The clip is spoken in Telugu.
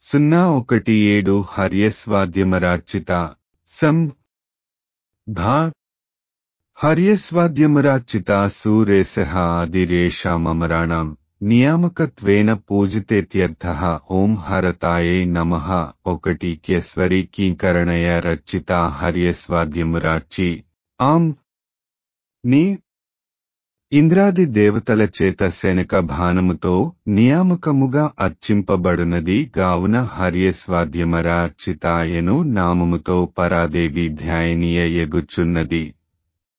సున్నా ఒకటి ఏడు హర్యస్వాద్యమరార్చిత సం భా హర్యస్వాద్యమరార్చిత సూరేశ ఆదిరేషామరాణం నియామకత్వేన పూజితేత్యర్థ ఓం హరతాయై నమః ఒకటి క్యస్వరి కీకరణయ రచిత హర్యస్వాద్యమురార్చి ఆం నీ ఇంద్రాది దేవతల చేత శనక భానముతో నియామకముగా అర్చింపబడునది గావున హర్యస్వాద్యమరార్చితాయను నామముతో పరాదేవి ధ్యాయనీయ ఎగుచున్నది